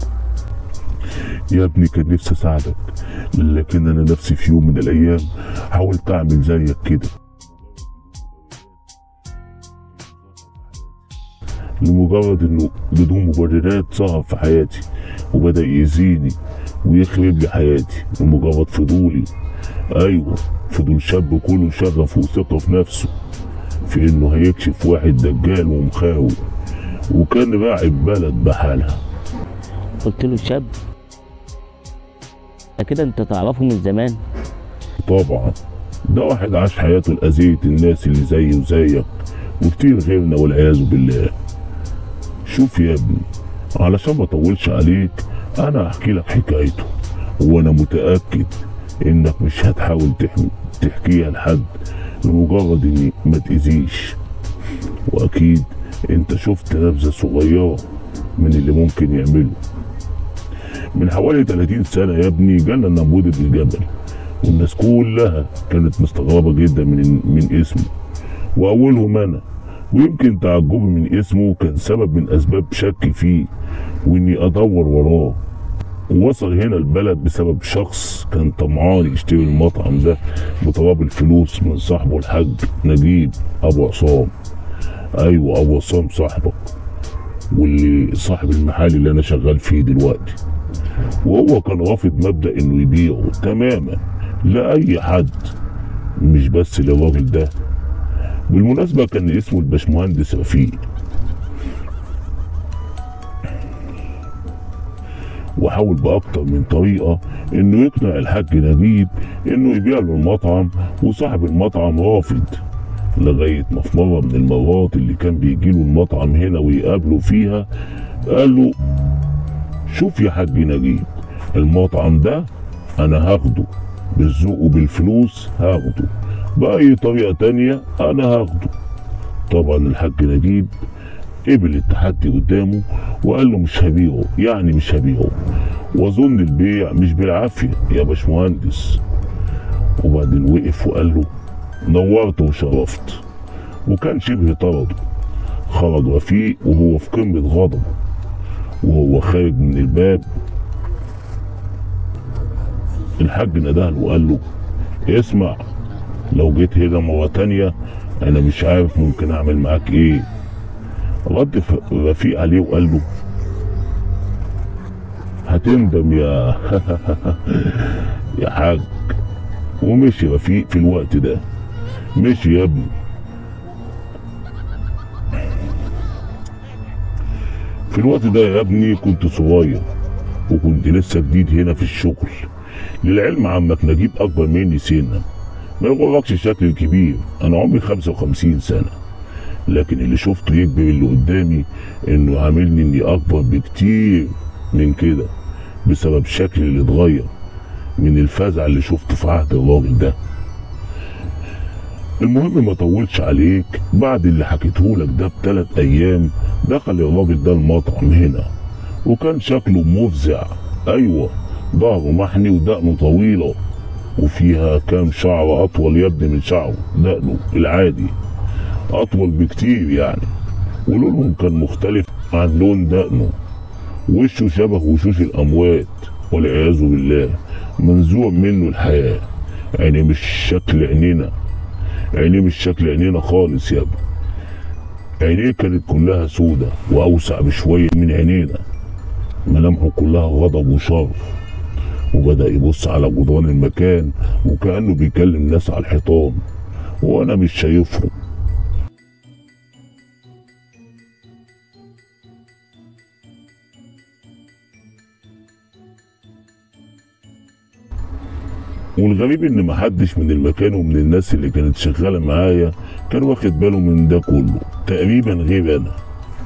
يا ابني كان نفسي اساعدك لكن انا نفسي في يوم من الايام حاولت اعمل زيك كده لمجرد انه بدون مبررات ظهر في حياتي وبدا يأذيني ويخرب لي حياتي لمجرد فضولي ايوه فضول شاب كله شغف وثقه في نفسه في انه هيكشف واحد دجال ومخاوي وكان راعي بلد بحالها قلت له شاب ده كده انت تعرفه من زمان طبعا ده واحد عاش حياته لأذية الناس اللي زي وزيك وكتير غيرنا والعياذ بالله شوف يا ابني علشان ما اطولش عليك انا هحكي لك حكايته وانا متأكد انك مش هتحاول تحمي تحكيها لحد لمجرد اني ما تأذيش واكيد انت شفت نبذة صغيرة من اللي ممكن يعمله من حوالي 30 سنة يا ابني جانا نمرود بن الجبل والناس كلها كانت مستغربة جدا من من اسمه وأولهم أنا ويمكن تعجبي من اسمه كان سبب من أسباب شكي فيه وإني أدور وراه ووصل هنا البلد بسبب شخص كان طمعان يشتري المطعم ده بطلب الفلوس من صاحبه الحاج نجيب أبو عصام أيوة أبو عصام صاحبك واللي صاحب المحل اللي أنا شغال فيه دلوقتي وهو كان رافض مبدأ إنه يبيعه تماما لأي حد مش بس للراجل ده بالمناسبة كان اسمه الباشمهندس رفيق وحاول بأكتر من طريقة إنه يقنع الحاج نجيب إنه يبيع له المطعم وصاحب المطعم رافض لغاية ما في مرة من المرات اللي كان بيجيله المطعم هنا ويقابله فيها قال له شوف يا حاج نجيب المطعم ده أنا هاخده بالذوق وبالفلوس هاخده بأي طريقة تانية أنا هاخده طبعا الحاج نجيب قبل التحدي قدامه وقال له مش هبيعه يعني مش هبيعه واظن البيع مش بالعافيه يا باشمهندس وبعدين وقف وقال له نورت وشرفت وكان شبه طرده خرج رفيق وهو في قمه غضبه وهو خارج من الباب الحاج ندهله وقال له اسمع لو جيت هنا مرة تانية أنا مش عارف ممكن أعمل معاك إيه رد ف- رفيق عليه وقال له هتندم يا يا حاج ومشي رفيق في الوقت ده مشي يا ابني في الوقت ده يا ابني كنت صغير وكنت لسه جديد هنا في الشغل للعلم عمك نجيب اكبر مني سنا ما يغركش الشكل الكبير انا عمري 55 سنه لكن اللي شفته يكبر اللي قدامي انه عاملني اني اكبر بكتير من كده بسبب شكلي اللي اتغير من الفزع اللي شفته في عهد الراجل ده المهم ما طولش عليك بعد اللي حكيته لك ده بثلاث ايام دخل الراجل ده المطعم هنا وكان شكله مفزع ايوه ظهره محني ودقنه طويله وفيها كام شعر اطول يا ابني من شعره دقنه العادي اطول بكتير يعني ولونهم كان مختلف عن لون دقنه وشه شبه وشوش الاموات والعياذ بالله منزوع منه الحياه عينيه مش شكل عينينا عينيه مش شكل عينينا خالص يا ابني عينيه كانت كلها سودة واوسع بشويه من عينينا ملامحه كلها غضب وشر وبدأ يبص على جدران المكان وكأنه بيكلم ناس على الحيطان وأنا مش شايفهم والغريب ان محدش من المكان ومن الناس اللي كانت شغاله معايا كان واخد باله من ده كله تقريبا غير انا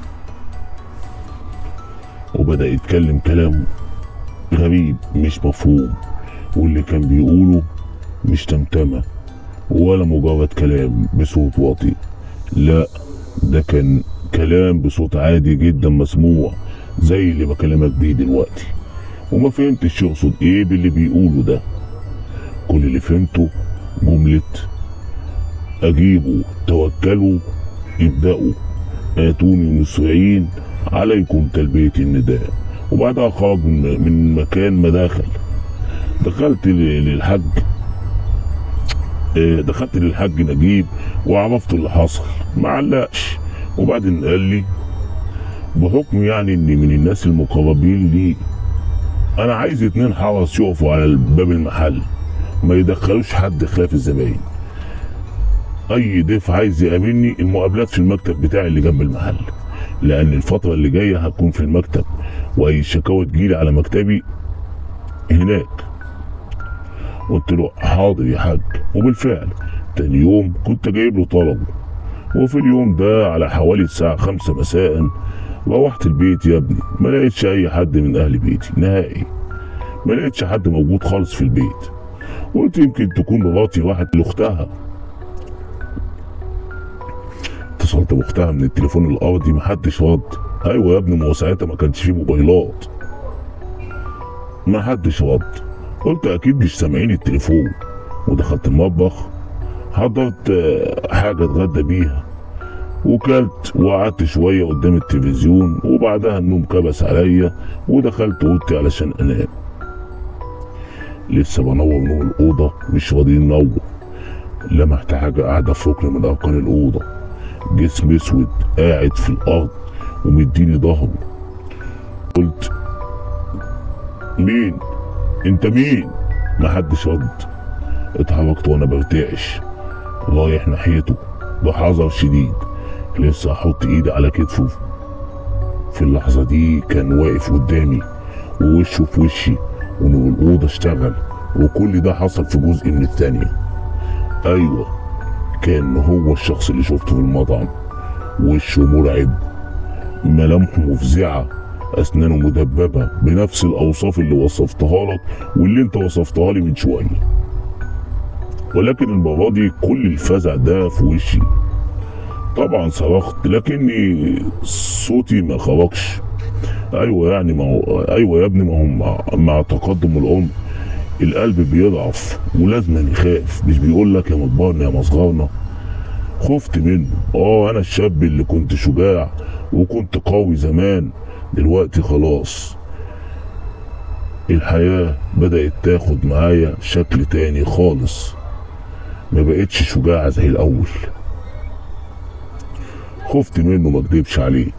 وبدا يتكلم كلام غريب مش مفهوم واللي كان بيقوله مش تمتمه ولا مجرد كلام بصوت واطي لا ده كان كلام بصوت عادي جدا مسموع زي اللي بكلمك بيه دلوقتي وما فهمتش يقصد ايه باللي بيقوله ده كل اللي فهمته جملة أجيبوا توكلوا ابدأوا آتوني مسرعين عليكم تلبية النداء وبعدها خرج من من مكان ما دخل دخلت ل- للحج آه، دخلت للحج نجيب وعرفت اللي حصل ما علقش وبعدين قال لي بحكم يعني اني من الناس المقربين لي انا عايز اتنين حرس يقفوا على باب المحل ما يدخلوش حد خلاف الزباين اي ضيف عايز يقابلني المقابلات في المكتب بتاعي اللي جنب المحل لان الفتره اللي جايه هكون في المكتب واي شكاوى تجيلي على مكتبي هناك قلت له حاضر يا حاج وبالفعل تاني يوم كنت جايب له طلبه وفي اليوم ده على حوالي الساعة خمسة مساء روحت البيت يا ابني ما لقيتش أي حد من أهل بيتي نهائي ما لقيتش حد موجود خالص في البيت قلت يمكن تكون مراتي راحت لاختها اتصلت باختها من التليفون الارضي محدش رد ايوه يا ابني ما هو ساعتها ما كانش فيه موبايلات محدش رد قلت اكيد مش سامعين التليفون ودخلت المطبخ حضرت آه، حاجه اتغدى بيها وكلت وقعدت شويه قدام التلفزيون وبعدها النوم كبس عليا ودخلت اوضتي علشان انام لسه بنور نور الأوضة مش راضي ينور لمحت حاجة قاعدة في ركن من أركان الأوضة جسم أسود قاعد في الأرض ومديني ظهره قلت مين انت مين محدش رد اتحركت وانا برتعش رايح ناحيته بحذر شديد لسه احط ايدي على كتفه في اللحظة دي كان واقف قدامي ووشه في وشي ونور الأوضة اشتغل وكل ده حصل في جزء من الثانية أيوة كان هو الشخص اللي شفته في المطعم وشه مرعب ملامحه مفزعة أسنانه مدببة بنفس الأوصاف اللي وصفتها لك واللي أنت وصفتها لي من شوية ولكن المرة دي كل الفزع ده في وشي طبعا صرخت لكني صوتي ما خرجش ايوه يعني ما هو ايوه يا ابني ما هو مع, مع تقدم العمر القلب بيضعف ولازم يخاف مش بيقول لك يا مكبرنا يا مصغرنا خفت منه اه انا الشاب اللي كنت شجاع وكنت قوي زمان دلوقتي خلاص الحياة بدأت تاخد معايا شكل تاني خالص ما بقتش شجاعة زي الأول خفت منه ما اكدبش عليك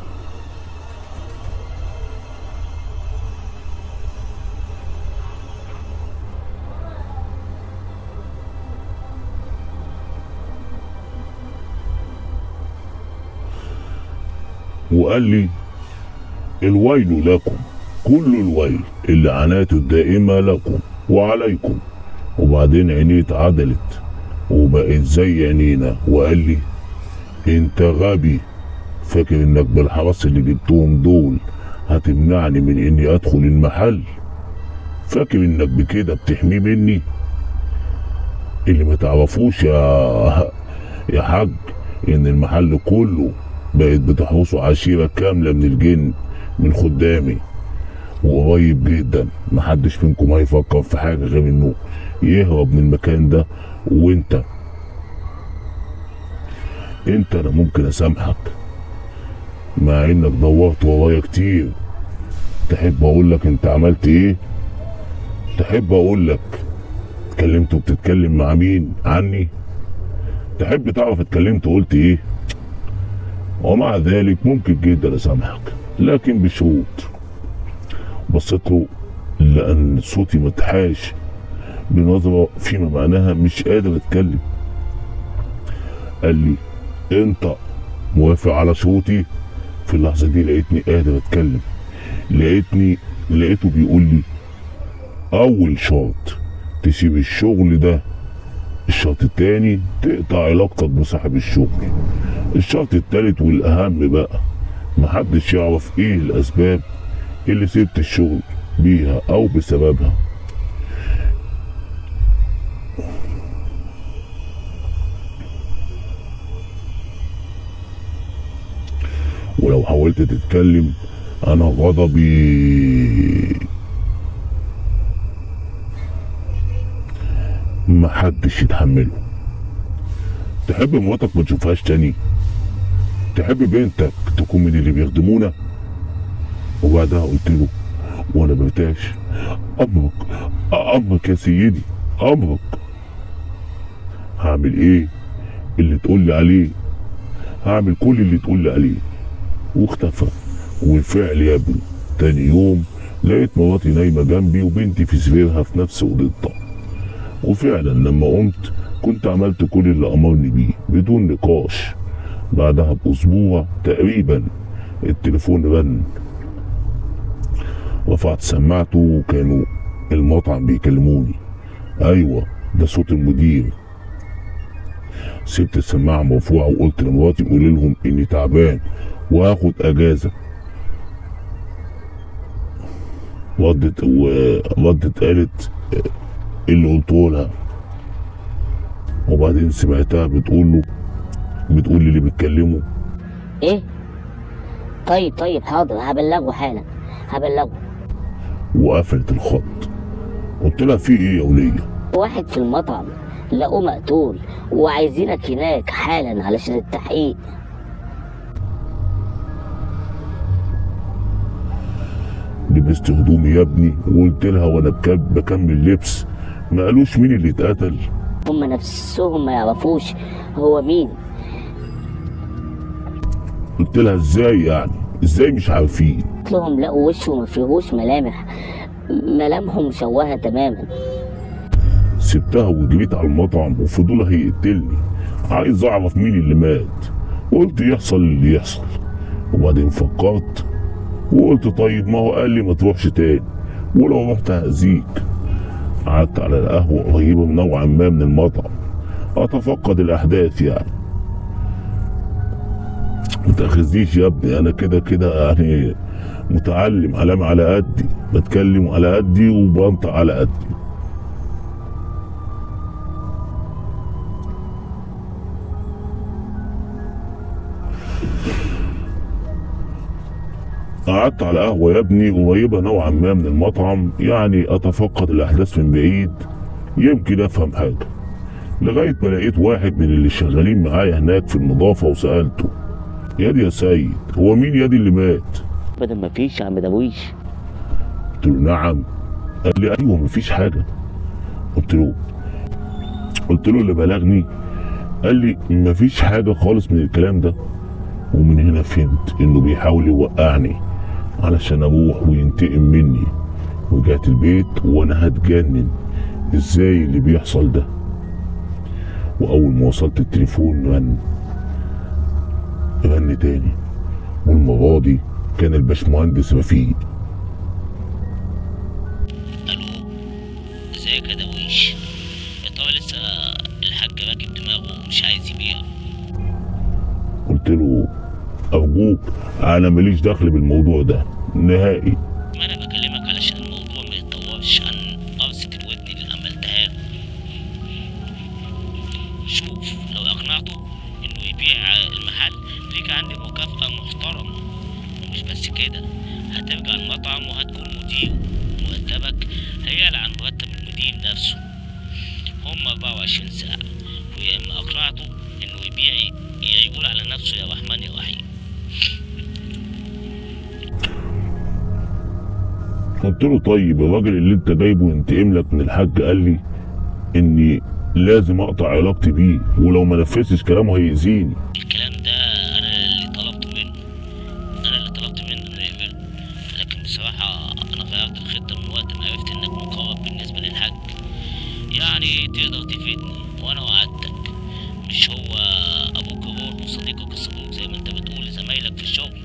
وقال لي الويل لكم كل الويل اللي عناته الدائمة لكم وعليكم وبعدين عينيه اتعدلت وبقت زي عينينا وقال لي انت غبي فاكر انك بالحرس اللي جبتهم دول هتمنعني من اني ادخل المحل فاكر انك بكده بتحميه مني اللي ما تعرفوش يا يا حاج ان المحل كله بقت بتحرسه عشيرة كاملة من الجن من خدامي وقريب جدا محدش منكم هيفكر في حاجة غير انه يهرب من المكان ده وانت انت انا ممكن اسامحك مع انك دورت ورايا كتير تحب اقول لك انت عملت ايه تحب اقول لك اتكلمت وبتتكلم مع مين عني تحب تعرف اتكلمت وقلت ايه ومع ذلك ممكن جدا اسامحك لكن بشروط بصيت له لان صوتي متحاش بنظرة فيما معناها مش قادر اتكلم قال لي انت موافق على شروطي في اللحظة دي لقيتني قادر اتكلم لقيتني لقيته بيقول لي اول شرط تسيب الشغل ده الشرط التاني تقطع علاقتك بصاحب الشغل الشرط التالت والاهم بقى محدش يعرف ايه الاسباب اللي سبت الشغل بيها او بسببها ولو حاولت تتكلم انا غضبي محدش يتحمله تحب مراتك ما تشوفهاش تاني تحب بنتك تكون من اللي بيخدمونا وبعدها قلت له وانا برتاش امرك امرك يا سيدي امرك هعمل ايه اللي تقول لي عليه هعمل كل اللي تقول لي عليه واختفى والفعل يا ابني تاني يوم لقيت مراتي نايمة جنبي وبنتي في سريرها في نفس اوضتها وفعلا لما قمت كنت عملت كل اللي امرني بيه بدون نقاش بعدها باسبوع تقريبا التليفون رن رفعت سماعته وكانوا المطعم بيكلموني ايوه ده صوت المدير سبت السماعة مرفوعة وقلت لمراتي قولي لهم اني تعبان وهاخد اجازة ردت وردت قالت ايه اللي قلته لها وبعدين سمعتها بتقول له بتقول للي بيتكلموا ايه طيب طيب حاضر هبلغه حالا هبلغه وقفلت الخط قلت لها في ايه يا وليه واحد في المطعم لقوه مقتول وعايزينك هناك حالا علشان التحقيق لبست هدومي يا ابني وقلت لها وانا بكب بكمل لبس ما قالوش مين اللي اتقتل هم نفسهم ما يعرفوش هو مين قلت لها ازاي يعني ازاي مش عارفين قلت لهم لقوا وشه ما فيهوش ملامح ملامحه مشوهة تماما سبتها وجريت على المطعم وفضولها هيقتلني عايز اعرف مين اللي مات قلت يحصل اللي يحصل وبعدين فكرت وقلت طيب ما هو قال لي ما تروحش تاني ولو رحت هأذيك قعدت على القهوة قريبة نوعا ما من المطعم أتفقد الأحداث يعني متأخذنيش يا ابني أنا كده كده يعني متعلم علام على قدي بتكلم على قدي وبنطق على قدي قعدت على قهوة يا ابني قريبة نوعا ما من المطعم يعني أتفقد الأحداث من بعيد يمكن أفهم حاجة لغاية ما لقيت واحد من اللي شغالين معايا هناك في النظافة وسألته يادي يا سيد هو مين يادي اللي مات؟ بدل ما فيش يا عم درويش قلت له نعم قال لي أيوه مفيش حاجة قلت له قلت له اللي بلغني قال لي مفيش حاجة خالص من الكلام ده ومن هنا فهمت انه بيحاول يوقعني علشان اروح وينتقم مني ورجعت البيت وانا هتجنن ازاي اللي بيحصل ده واول ما وصلت التليفون رن رن تاني والمرة دي كان الباشمهندس رفيق الو ازيك يا درويش يا ترى لسه الحاج راكب دماغه ومش عايز يبيع قلت له ارجوك انا ماليش دخل بالموضوع ده نهائي ما انا بكلمك علشان الموضوع ما يتطورش عن قرصة الودن اللي عملتها له شوف لو اقنعته انه يبيع المحل ليك عندي مكافأة محترمة ومش بس كده هترجع المطعم وهتكون مدير مرتبك هيعلى عن مرتب المدير نفسه هم 24 ساعة ويا اما اقنعته انه يبيع يقول على نفسه يا رحمن يا رحيم قلت له طيب الراجل اللي انت جايبه ينتقم لك من الحاج قال لي اني لازم اقطع علاقتي بيه ولو ما نفذتش كلامه هيأذيني الكلام ده انا اللي طلبته منه انا اللي طلبت منه انه يعمله لكن بصراحة انا غيرت الخطة من وقت ما عرفت انك مقرب بالنسبة للحاج يعني تقدر تفيدني وانا وعدتك مش هو ابوك الروح وصديقك الصدوق زي ما انت بتقول لزمايلك في الشغل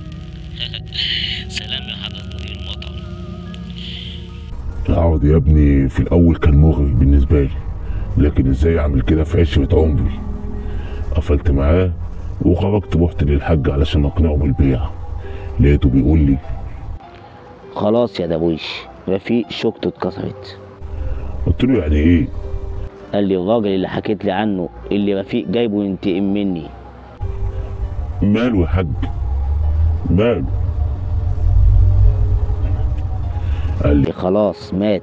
سلام يا حضرة مدير المطعم العرض يا ابني في الاول كان مغري بالنسبه لي لكن ازاي اعمل كده في عشره عمري قفلت معاه وخرجت رحت للحاج علشان اقنعه بالبيع لقيته بيقول لي خلاص يا درويش رفيق شوكته اتكسرت قلت له يعني ايه قال لي الراجل اللي حكيت لي عنه اللي رفيق جايبه ينتقم مني ماله يا حاج ماله قال لي خلاص مات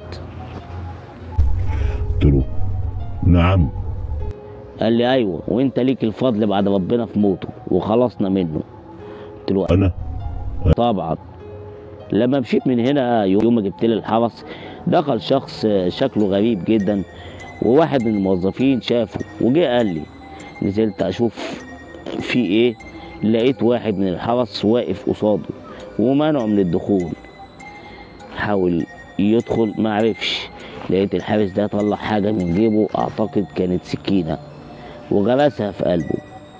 قلت له نعم قال لي ايوه وانت ليك الفضل بعد ربنا في موته وخلصنا منه قلت له انا طبعا لما مشيت من هنا يوم ما جبت لي الحرس دخل شخص شكله غريب جدا وواحد من الموظفين شافه وجه قال لي نزلت اشوف في ايه لقيت واحد من الحرس واقف قصاده ومنعه من الدخول حاول يدخل ما عرفش لقيت الحارس ده طلع حاجة من جيبه اعتقد كانت سكينة وغرسها في قلبه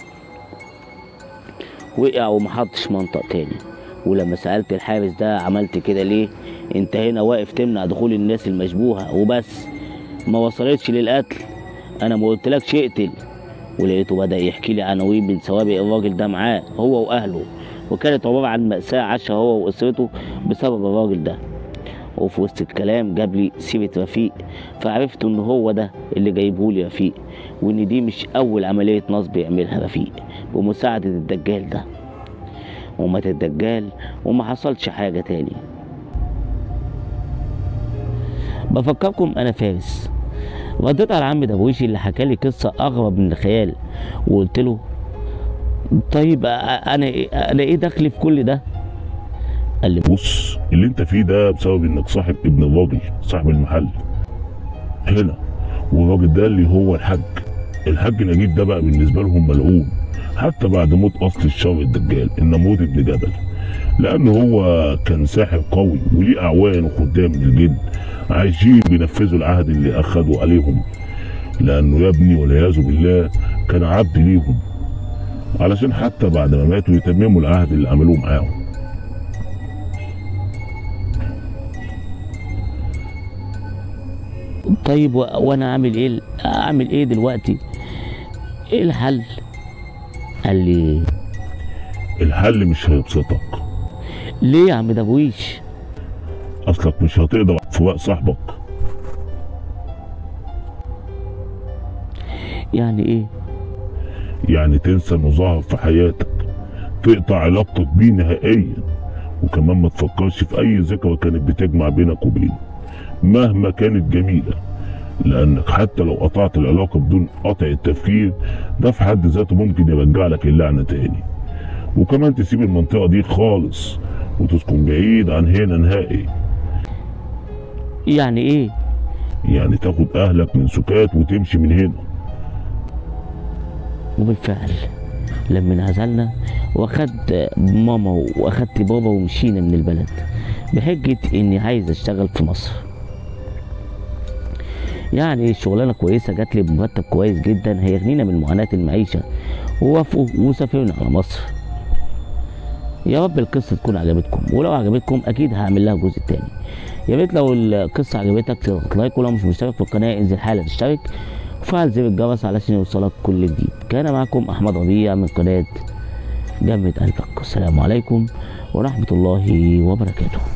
وقع وما حطش منطق تاني ولما سألت الحارس ده عملت كده ليه انت هنا واقف تمنع دخول الناس المشبوهة وبس ما وصلتش للقتل انا ما قلتلكش اقتل ولقيته بدأ يحكي لي عناوين من سوابق الراجل ده معاه هو واهله وكانت عبارة عن مأساة عاشها هو وأسرته بسبب الراجل ده وفي وسط الكلام جاب لي سيرة رفيق فعرفت ان هو ده اللي جايبهولي رفيق وان دي مش اول عملية نصب يعملها رفيق بمساعدة الدجال ده ومات الدجال وما حصلش حاجة تاني بفكركم انا فارس رديت على عم درويشي اللي حكى لي قصة اغرب من الخيال وقلت له طيب أ- انا إيه- انا ايه دخلي في كل ده قال لي بص اللي انت فيه ده بسبب انك صاحب ابن الراجل صاحب المحل هنا والراجل ده اللي هو الحاج الحاج نجيب ده بقى بالنسبه لهم ملعون حتى بعد موت اصل الشر الدجال النمرود ابن جبل لانه هو كان ساحر قوي وليه اعوان وخدام من الجن عايشين بينفذوا العهد اللي اخدوا عليهم لانه يا ابني والعياذ بالله كان عبد ليهم علشان حتى بعد ما ماتوا يتمموا العهد اللي عملوه معاهم طيب و... وانا اعمل ايه اعمل ايه دلوقتي ايه الحل قال لي الحل مش هيبسطك ليه يا عم درويش اصلك مش هتقدر على فراق صاحبك يعني ايه يعني تنسى انه ظهر في حياتك تقطع علاقتك بيه نهائيا وكمان ما تفكرش في اي ذكرى كانت بتجمع بينك وبينه مهما كانت جميلة لانك حتى لو قطعت العلاقة بدون قطع التفكير ده في حد ذاته ممكن يرجع لك اللعنة تاني وكمان تسيب المنطقة دي خالص وتسكن بعيد عن هنا نهائي يعني ايه يعني تاخد اهلك من سكات وتمشي من هنا وبالفعل لما انعزلنا واخدت ماما واخدت بابا ومشينا من البلد بحجة اني عايز اشتغل في مصر يعني شغلانة كويسة جات لي بمرتب كويس جدا هيغنينا من معاناة المعيشة ووافقوا وسافرنا على مصر يا رب القصة تكون عجبتكم ولو عجبتكم أكيد هعمل لها جزء تاني يا ريت لو القصة عجبتك تضغط لايك ولو مش مشترك في القناة انزل حالا اشترك وفعل زر الجرس علشان يوصلك كل جديد كان معكم أحمد ربيع من قناة جنة قلبك السلام عليكم ورحمة الله وبركاته